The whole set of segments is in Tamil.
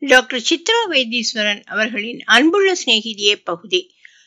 டாக்டர் சித்ரா வைத்தீஸ்வரன் அவர்களின் அன்புள்ள சிநேகிதியே பகுதி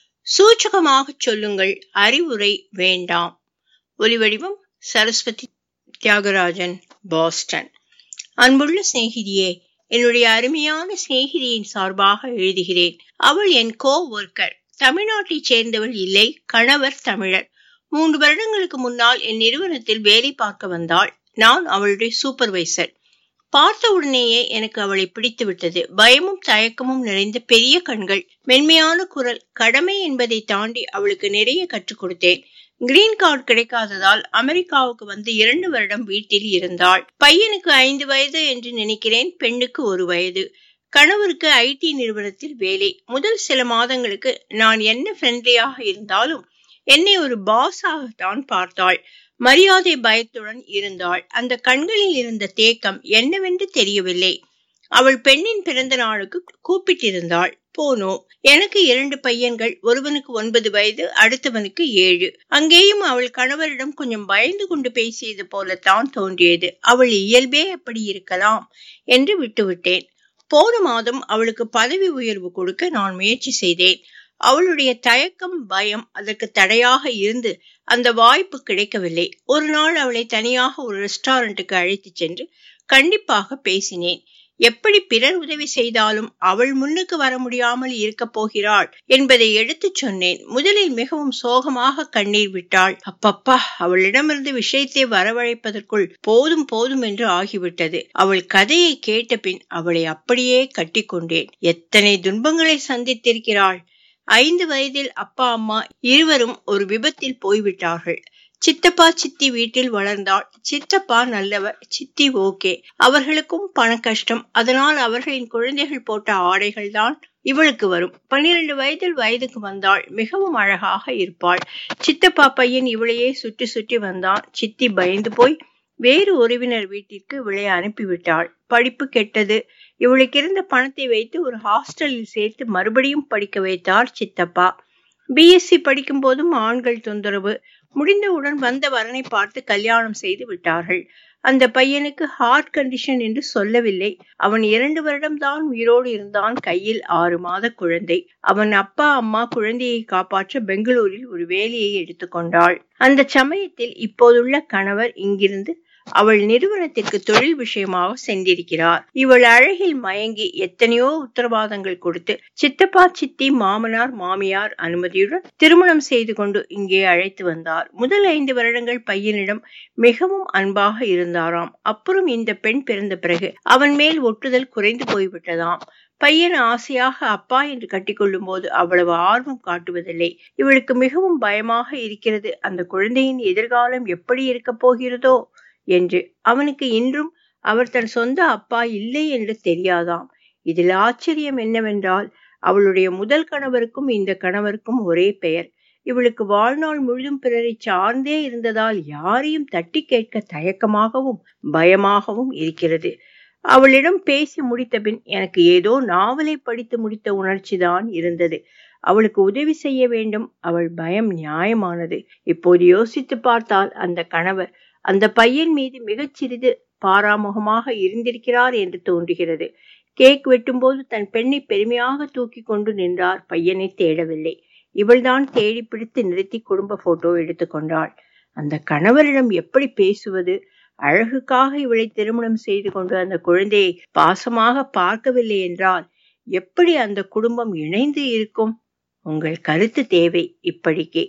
சூச்சகமாகச் சொல்லுங்கள் அறிவுரை வேண்டாம் ஒலிவடிவம் சரஸ்வதி தியாகராஜன் பாஸ்டன் அன்புள்ள சிநேகிதியே என்னுடைய அருமையான சிநேகிதியின் சார்பாக எழுதுகிறேன் அவள் என் கோ ஒர்க்கர் தமிழ்நாட்டைச் சேர்ந்தவள் இல்லை கணவர் தமிழர் மூன்று வருடங்களுக்கு முன்னால் என் நிறுவனத்தில் வேலை பார்க்க வந்தாள் நான் அவளுடைய சூப்பர்வைசர் பார்த்த உடனேயே எனக்கு அவளை பிடித்து விட்டது பயமும் தயக்கமும் நிறைந்த பெரிய கண்கள் மென்மையான குரல் கடமை என்பதை தாண்டி அவளுக்கு நிறைய கற்றுக் கொடுத்தேன் கிரீன் கார்டு கிடைக்காததால் அமெரிக்காவுக்கு வந்து இரண்டு வருடம் வீட்டில் இருந்தாள் பையனுக்கு ஐந்து வயது என்று நினைக்கிறேன் பெண்ணுக்கு ஒரு வயது கணவருக்கு ஐடி நிறுவனத்தில் வேலை முதல் சில மாதங்களுக்கு நான் என்ன ஃப்ரெண்ட்லியாக இருந்தாலும் என்னை ஒரு பாஸாகத்தான் பார்த்தாள் மரியாதை பயத்துடன் இருந்தாள் அந்த கண்களில் இருந்த தேக்கம் என்னவென்று தெரியவில்லை அவள் பெண்ணின் பிறந்த நாளுக்கு கூப்பிட்டிருந்தாள் போனோம் எனக்கு இரண்டு பையன்கள் ஒருவனுக்கு ஒன்பது வயது அடுத்தவனுக்கு ஏழு அங்கேயும் அவள் கணவரிடம் கொஞ்சம் பயந்து கொண்டு பேசியது போலத்தான் தோன்றியது அவள் இயல்பே அப்படி இருக்கலாம் என்று விட்டுவிட்டேன் போன மாதம் அவளுக்கு பதவி உயர்வு கொடுக்க நான் முயற்சி செய்தேன் அவளுடைய தயக்கம் பயம் அதற்கு தடையாக இருந்து அந்த வாய்ப்பு கிடைக்கவில்லை ஒரு நாள் அவளை தனியாக ஒரு ரெஸ்டாரண்ட்டுக்கு அழைத்து சென்று கண்டிப்பாக பேசினேன் எப்படி பிறர் உதவி செய்தாலும் அவள் முன்னுக்கு வர முடியாமல் இருக்க போகிறாள் என்பதை எடுத்துச் சொன்னேன் முதலில் மிகவும் சோகமாக கண்ணீர் விட்டாள் அப்பப்பா அவளிடமிருந்து விஷயத்தை வரவழைப்பதற்குள் போதும் போதும் என்று ஆகிவிட்டது அவள் கதையை கேட்ட பின் அவளை அப்படியே கட்டிக்கொண்டேன் எத்தனை துன்பங்களை சந்தித்திருக்கிறாள் ஐந்து வயதில் அப்பா அம்மா இருவரும் ஒரு விபத்தில் போய்விட்டார்கள் சித்தப்பா சித்தி வீட்டில் வளர்ந்தாள் சித்தப்பா நல்லவர் சித்தி ஓகே அவர்களுக்கும் பண கஷ்டம் அதனால் அவர்களின் குழந்தைகள் போட்ட ஆடைகள் தான் இவளுக்கு வரும் பன்னிரண்டு வயதில் வயதுக்கு வந்தாள் மிகவும் அழகாக இருப்பாள் சித்தப்பா பையன் இவளையே சுற்றி சுற்றி வந்தான் சித்தி பயந்து போய் வேறு உறவினர் வீட்டிற்கு இவளை அனுப்பிவிட்டாள் படிப்பு கெட்டது இவளுக்கு இருந்த பணத்தை வைத்து ஒரு ஹாஸ்டலில் சேர்த்து மறுபடியும் படிக்க வைத்தார் சித்தப்பா பிஎஸ்சி படிக்கும் போதும் ஆண்கள் தொந்தரவு முடிந்தவுடன் வந்த வரனை பார்த்து கல்யாணம் செய்து விட்டார்கள் அந்த பையனுக்கு ஹார்ட் கண்டிஷன் என்று சொல்லவில்லை அவன் இரண்டு வருடம் தான் உயிரோடு இருந்தான் கையில் ஆறு மாத குழந்தை அவன் அப்பா அம்மா குழந்தையை காப்பாற்ற பெங்களூரில் ஒரு வேலையை எடுத்துக்கொண்டாள் அந்த சமயத்தில் இப்போதுள்ள கணவர் இங்கிருந்து அவள் நிறுவனத்திற்கு தொழில் விஷயமாக சென்றிருக்கிறார் இவள் அழகில் மயங்கி எத்தனையோ உத்தரவாதங்கள் கொடுத்து சித்தப்பா சித்தி மாமனார் மாமியார் அனுமதியுடன் திருமணம் செய்து கொண்டு இங்கே அழைத்து வந்தார் முதல் ஐந்து வருடங்கள் பையனிடம் மிகவும் அன்பாக இருந்தாராம் அப்புறம் இந்த பெண் பிறந்த பிறகு அவன் மேல் ஒட்டுதல் குறைந்து போய்விட்டதாம் பையன் ஆசையாக அப்பா என்று கட்டிக்கொள்ளும் போது அவ்வளவு ஆர்வம் காட்டுவதில்லை இவளுக்கு மிகவும் பயமாக இருக்கிறது அந்த குழந்தையின் எதிர்காலம் எப்படி இருக்க போகிறதோ என்று அவனுக்கு இன்றும் அவர் தன் சொந்த அப்பா இல்லை என்று தெரியாதாம் இதில் ஆச்சரியம் என்னவென்றால் அவளுடைய முதல் கணவருக்கும் இந்த கணவருக்கும் ஒரே பெயர் இவளுக்கு வாழ்நாள் முழுதும் பிறரை சார்ந்தே இருந்ததால் யாரையும் தட்டி கேட்க தயக்கமாகவும் பயமாகவும் இருக்கிறது அவளிடம் பேசி முடித்த பின் எனக்கு ஏதோ நாவலை படித்து முடித்த உணர்ச்சிதான் இருந்தது அவளுக்கு உதவி செய்ய வேண்டும் அவள் பயம் நியாயமானது இப்போது யோசித்து பார்த்தால் அந்த கணவர் அந்த பையன் மீது மிகச் சிறிது பாராமுகமாக இருந்திருக்கிறார் என்று தோன்றுகிறது கேக் வெட்டும்போது தன் பெண்ணை பெருமையாக தூக்கி கொண்டு நின்றார் பையனை தேடவில்லை இவள்தான் தேடி பிடித்து நிறுத்தி குடும்ப போட்டோ எடுத்துக்கொண்டாள் அந்த கணவரிடம் எப்படி பேசுவது அழகுக்காக இவளை திருமணம் செய்து கொண்டு அந்த குழந்தையை பாசமாக பார்க்கவில்லை என்றால் எப்படி அந்த குடும்பம் இணைந்து இருக்கும் உங்கள் கருத்து தேவை இப்படிக்கே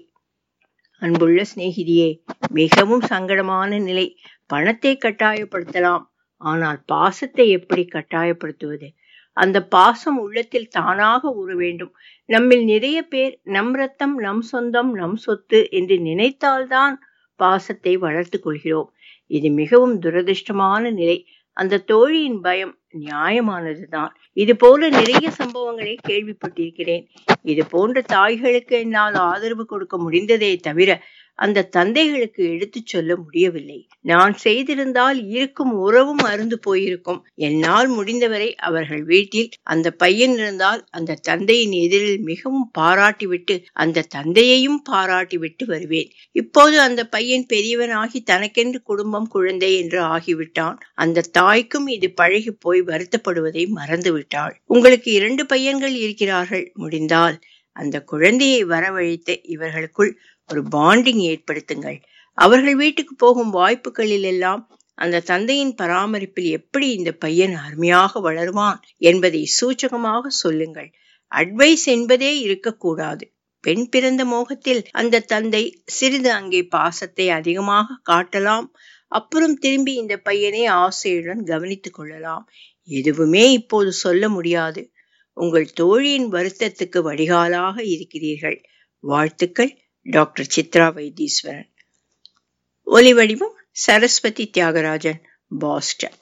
அன்புள்ள சிநேகிதியே மிகவும் சங்கடமான நிலை பணத்தை கட்டாயப்படுத்தலாம் ஆனால் பாசத்தை எப்படி கட்டாயப்படுத்துவது அந்த பாசம் உள்ளத்தில் தானாக உற வேண்டும் நம்மில் நிறைய பேர் நம் ரத்தம் நம் சொந்தம் நம் சொத்து என்று நினைத்தால்தான் பாசத்தை வளர்த்து கொள்கிறோம் இது மிகவும் துரதிருஷ்டமான நிலை அந்த தோழியின் பயம் நியாயமானதுதான் இது போல நிறைய சம்பவங்களை கேள்விப்பட்டிருக்கிறேன் இது போன்ற தாய்களுக்கு என்னால் ஆதரவு கொடுக்க முடிந்ததே தவிர அந்த தந்தைகளுக்கு எடுத்துச் சொல்ல முடியவில்லை நான் செய்திருந்தால் இருக்கும் உறவும் அருந்து போயிருக்கும் என்னால் முடிந்தவரை அவர்கள் வீட்டில் அந்த பையன் இருந்தால் அந்த தந்தையின் எதிரில் மிகவும் பாராட்டிவிட்டு அந்த தந்தையையும் பாராட்டிவிட்டு வருவேன் இப்போது அந்த பையன் பெரியவனாகி தனக்கென்று குடும்பம் குழந்தை என்று ஆகிவிட்டான் அந்த தாய்க்கும் இது பழகி போய் வருத்தப்படுவதை மறந்துவிட்டாள் உங்களுக்கு இரண்டு பையன்கள் இருக்கிறார்கள் முடிந்தால் அந்த குழந்தையை வரவழைத்து இவர்களுக்குள் ஒரு பாண்டிங் ஏற்படுத்துங்கள் அவர்கள் வீட்டுக்கு போகும் வாய்ப்புகளில் எல்லாம் அந்த தந்தையின் பராமரிப்பில் எப்படி இந்த பையன் அருமையாக வளருவான் என்பதை சூச்சகமாக சொல்லுங்கள் அட்வைஸ் என்பதே இருக்கக்கூடாது பெண் பிறந்த மோகத்தில் அந்த தந்தை சிறிது அங்கே பாசத்தை அதிகமாக காட்டலாம் அப்புறம் திரும்பி இந்த பையனை ஆசையுடன் கவனித்துக் கொள்ளலாம் எதுவுமே இப்போது சொல்ல முடியாது உங்கள் தோழியின் வருத்தத்துக்கு வடிகாலாக இருக்கிறீர்கள் வாழ்த்துக்கள் டாக்டர் சித்ரா வைத்தீஸ்வரன் ஒலி வடிவம் சரஸ்வதி தியாகராஜன் பாஸ்டன்